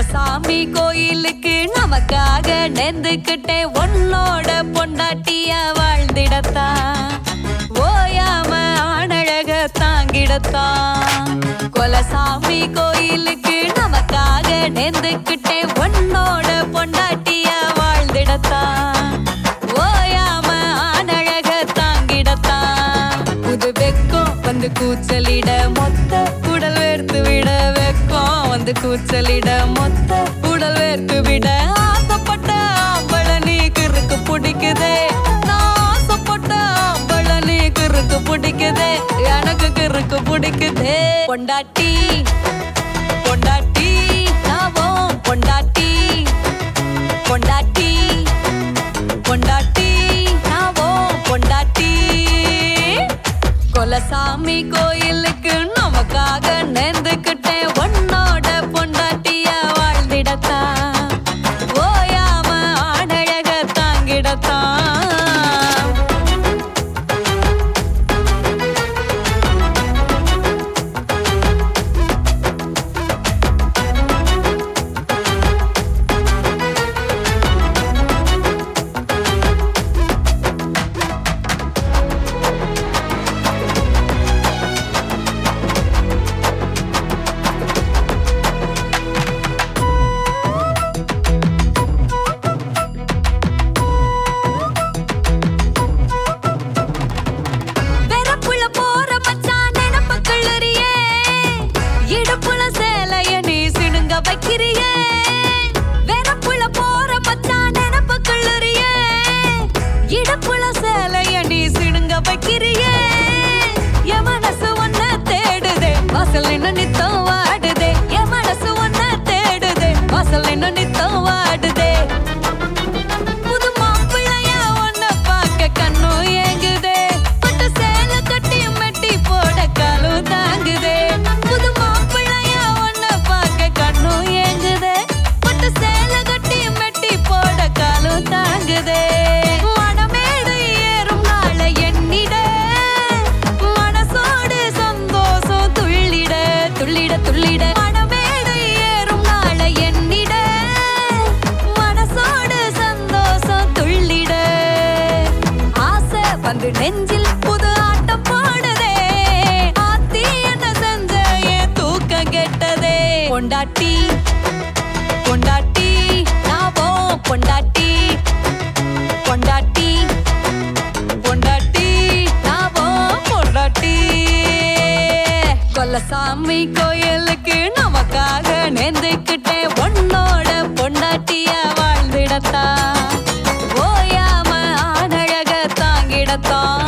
குலசாமி கோயிலுக்கு நமக்காக நேர்ந்துக்கிட்டே உன்னோட பொண்டாட்டிய வாழ்ந்திடத்தான் ஓயாம ஆணழக தாங்கிடத்தான் குலசாமி கோயிலுக்கு நமக்காக நேர்ந்துக்கிட்டே உன்னோட பொண்டாட்டிய வாழ்ந்திடத்தான் ஓயாம ஆணழக தாங்கிடத்தான் புது வெக்கம் வந்து கூச்சலிட மொத்த உடல் வேர்த்து விட வெக்கம் வந்து கூச்சலிட மொத்த உடல் வேர்த்து விட ஆசைப்பட்ட ஆம்பள நீ கிறுக்கு பிடிக்குதே நான் ஆசைப்பட்ட ஆம்பள நீ கிறுக்கு பிடிக்குதே எனக்கு கிறுக்கு பிடிக்குதே பொண்டாட்டி பொண்டாட்டி நாவும் பொண்டாட்டி பொண்டாட்டி பொண்டாட்டி நாவும் பொண்டாட்டி கொலசாமி கோயிலுக்கு நமக்காக நேர்ந்துக்கிட்டே உன்னோட பொண்டாட்டிய வாழ்ந்திடத்தான் ஓயாம ஆடழக தாங்கிடத்தான் வெறப்புல போற மச்சான் நினப்ப கிளறியே இடுப்புல சேலைய நீ சிணுங்க வைக்கிறியே வெறப்புல போற மச்சான் நினப்ப கிளறியே இடுப்புல சேலைய நீ சிணுங்க வைக்கிறியே என் மனசு ஒன்ன தேடுதே வாசல் நின்னு நித்தம் வாடுதே என் மனசு ஒன்ன தேடுதே வாசல் நின்னு நித்தம் வாடுதே புது மாப்பிள்ளைய உன்னை பார்க்க கண்ணும் ஏங்குதே. பட்டு சேலை கட்டி மெட்டி போட காலும் தாங்குதே. புது மாப்பிள்ளைய உன்னை பார்க்க கண்ணும் ஏங்குதே. பட்டு சேலை கட்டி மெட்டி போட காலும் தாங்குதே. மணமேடை ஏறும் நாளை எண்ணிட, மனசோடு சந்தோஷம் துள்ளிட, துள்ளிட, துள்ளிட. மணமேடை ஏறும் நாளை எண்ணிட, மனசோடு சந்தோஷம் துள்ளிட ஆசை வந்து நெஞ்சில் புது ஆட்டம் பாடுதே ஆத்தி என்ன செஞ்ச என் தூக்கம் கெட்டதே பொண்டாட்டி பொண்டாட்டி நாவோ பொண்டாட்டி பொண்டாட்டி பொண்டாட்டி நாவோ பொண்டாட்டி கொல்லசாமி கோயிலுக்கு நமக்காக நேர்ந்துக்கிட்டே உன்னோட பொண்டாட்டிய வாழ்ந்திடத்தான் ஓயாம ஆடழக தாங்கிடத்தான்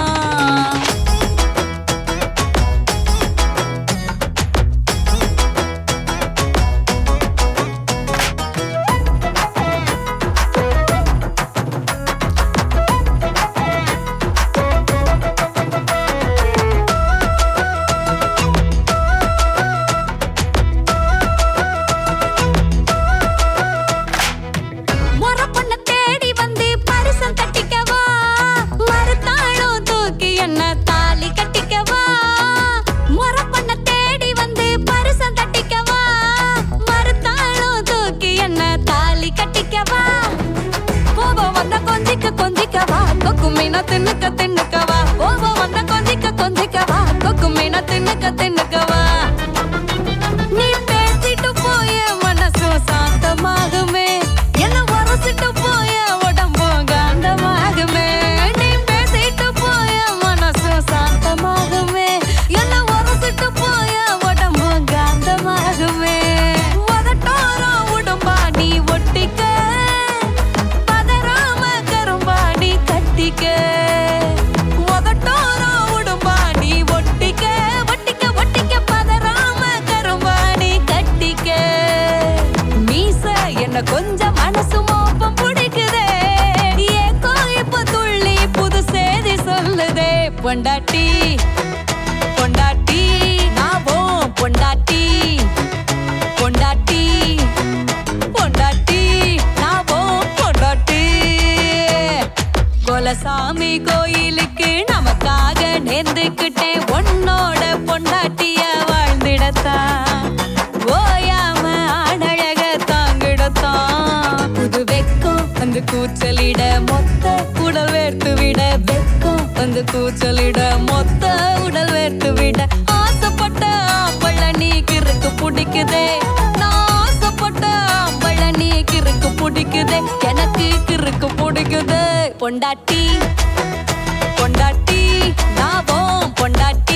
முறை பொண்ண தேடி வந்து பரிசம் கட்டிக்கவா மறுத்தாளும் தூக்கி என்ன தாலி கட்டிக்கவா முறை பொண்ண தேடி வந்து பரிசம் கட்டிக்கவா மறுத்தாளும் தூக்கி என்ன தாலி கட்டிக்கவா கோபம் வந்த கொஞ்சிக்க கொஞ்சிக்கவா கொக்கு மீன தின்னுக்க தின்னுக்கவா கோபம் வந்த கொஞ்சிக்க கொஞ்சிக்கவா கொக்கு மீன தின்னுக்க தின்னுக்கவா நீ பேசிட்டு போய மனசு சாந்தமாகுமே என்ன வரசிட்டு போய உடம்பும் காந்தமாகுமே நீ பேசிட்டு போய மனசு சாந்தமாகுமே என்ன வரசிட்டு போய உடம்பும் காந்தமாகுமே உதட்டோரம் உடம்பா நீ ஒட்டிக்க பதறாம கரும்பாடி கட்டிக்க உதட்டோரம் உடம்பா நீ ஒட்டிக்க ஒட்டிக்க ஒட்டிக்க பதறாம கரும்பாடி கட்டிக்க மீச என்ன கொஞ்சம் மனசு மோப்பம் பிடிக்குதே ஏக்கோ இப்ப துள்ளி புது செய்தி சொல்லுதே பொண்டாட்டி பொண்டாட்டி நாவும் பொண்டாட்டி பொண்டாட்டி பொண்டாட்டி நாவும் பொண்டாட்டி கொலசாமி கோயிலுக்கு நமக்காக நேர்ந்துக்கிட்டே உன்னோட பொண்டாட்டிய வாழ்ந்திடத்தான் ஓயாம ஆடழக தாங்க கூச்சலிட மொத்த உடல் வேர்த்து விட வெக்கம் வந்து கூச்சலிட மொத்த உடல் வேர்த்து விட ஆசைப்பட்ட ஆம்பள நீ கிறுக்கு பிடிக்குதே நான் ஆசைப்பட்ட ஆம்பள நீ கிறுக்கு பிடிக்குதே எனக்கு கிறுக்கு பிடிக்குதே பொண்டாட்டி பொண்டாட்டி நான் உன் பொண்டாட்டி